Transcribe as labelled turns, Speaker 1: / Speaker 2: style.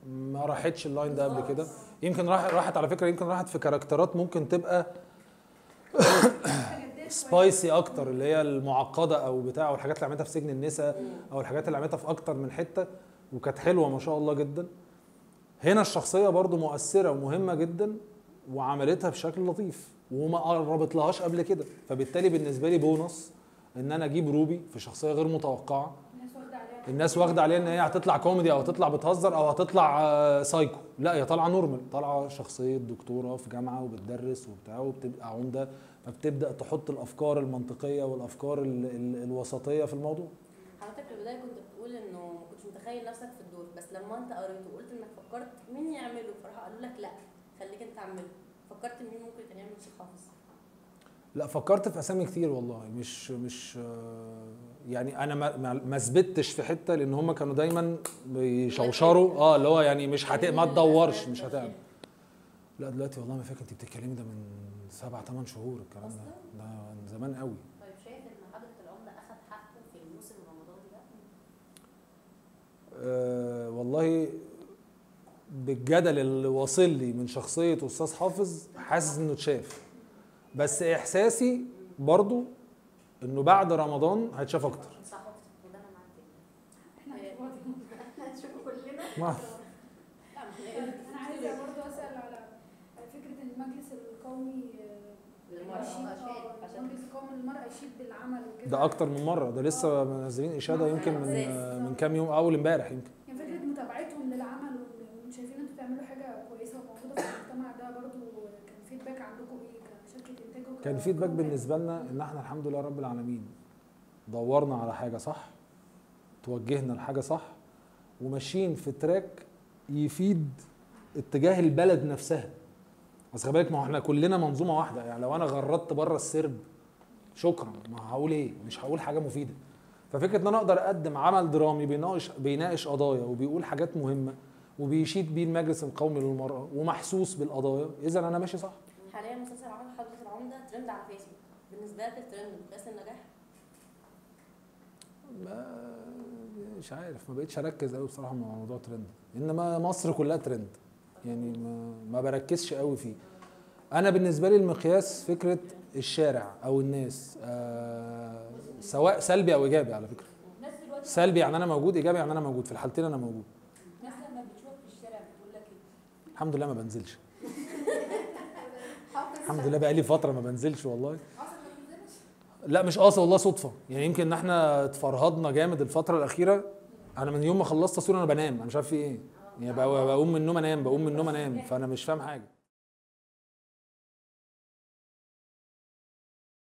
Speaker 1: ما راحتش اللاين ده قبل كده يمكن راح راحت على فكره يمكن راحت في كاركترات ممكن تبقى سبايسي اكتر اللي هي المعقده او بتاع او الحاجات اللي عملتها في سجن النساء او الحاجات اللي عملتها في اكتر من حته وكانت حلوه ما شاء الله جدا هنا الشخصيه برضو مؤثره ومهمه جدا وعملتها بشكل لطيف وما قربت لهاش قبل كده فبالتالي بالنسبه لي بونص ان انا اجيب روبي في شخصيه غير متوقعه
Speaker 2: الناس واخده عليها
Speaker 1: الناس واخده عليها ان هي هتطلع كوميدي او هتطلع بتهزر او هتطلع آه، سايكو لا هي طالعه نورمال طالعه شخصيه دكتوره في جامعه وبتدرس وبتاع وبتبقى عمده فبتبدا تحط الافكار المنطقيه والافكار ال ال الوسطيه في الموضوع
Speaker 3: حضرتك في البدايه كنت بتقول انه ما كنتش متخيل نفسك في الدور بس لما انت قريت وقلت انك فكرت مين يعمله فراح قالوا لك لا خليك انت اعمله فكرت مين ممكن كان يعمل شيخ حافظ
Speaker 1: لا فكرت في اسامي كتير والله مش مش آه، يعني انا ما ما- ما ثبتش في حته لان هم كانوا دايما بيشوشروا اه اللي هو يعني مش هت... ما تدورش مش هتعمل لا دلوقتي والله ما فاكر انت بتتكلمي ده من سبع ثمان شهور الكلام ده ده من زمان قوي
Speaker 4: طيب شايف ان حضرة العمدة اخذ حقه في الموسم الرمضاني ده؟
Speaker 1: أه والله بالجدل اللي واصل لي من شخصيه استاذ حافظ حاسس انه اتشاف بس احساسي برضو انه بعد رمضان هيتشاف اكتر
Speaker 4: صح وده انا معاك جدا
Speaker 2: احنا هنشوفه
Speaker 4: هنشوفه كلنا
Speaker 1: ما
Speaker 2: انا عايزه برضه اسال على فكره ان المجلس القومي آه،
Speaker 3: للمرأة.
Speaker 2: يشيد
Speaker 4: عشان-
Speaker 2: اه
Speaker 4: عشان-
Speaker 2: المجلس القومي للمراه يشيد بالعمل وكده
Speaker 1: ده اكتر من مره ده لسه منزلين اشاده يمكن من من كام يوم اول امبارح يمكن
Speaker 2: يعني فكره متابعتهم للعمل وإن شايفين انتوا بتعملوا حاجه كويسه وموجوده في المجتمع ده برضه كان فيدباك عندكم ايه كشركه انتاج وك-
Speaker 1: كان فيدباك بالنسبه لنا ان احنا الحمد لله رب العالمين دورنا على حاجه صح توجهنا لحاجه صح وماشيين في تراك يفيد اتجاه البلد نفسها بس خلي بالك ما هو احنا كلنا منظومه واحده يعني لو انا غردت بره السرب شكرا ما هقول ايه مش هقول حاجه مفيده ففكره ان انا اقدر اقدم عمل درامي بيناقش بيناقش قضايا وبيقول حاجات مهمه وبيشيد بيه المجلس القومي للمراه ومحسوس بالقضايا اذا انا ماشي صح
Speaker 3: حاليا مسلسل عمل حضرة العمدة ترند على فيسبوك بالنسبة لك الترند مقياس النجاح
Speaker 1: ما مش عارف ما بقتش اركز قوي بصراحه مع موضوع ترند انما مصر كلها ترند يعني ما, ما بركزش قوي فيه انا بالنسبه لي المقياس فكره الشارع او الناس آه سواء سلبي او ايجابي على فكره
Speaker 4: الناس دلوقتي
Speaker 1: سلبي يعني انا موجود ايجابي يعني انا موجود في الحالتين انا موجود
Speaker 4: الناس لما بتشوفك في الشارع بتقول لك ايه؟
Speaker 1: الحمد لله ما بنزلش الحمد لله بقى لي فتره ما بنزلش والله لا مش قاصد والله صدفه يعني يمكن ان احنا اتفرهدنا جامد الفتره الاخيره انا من يوم ما خلصت تصوير انا بنام انا مش عارف في ايه يعني بقى- بقوم من النوم انام بقوم من النوم انام فانا مش فاهم حاجه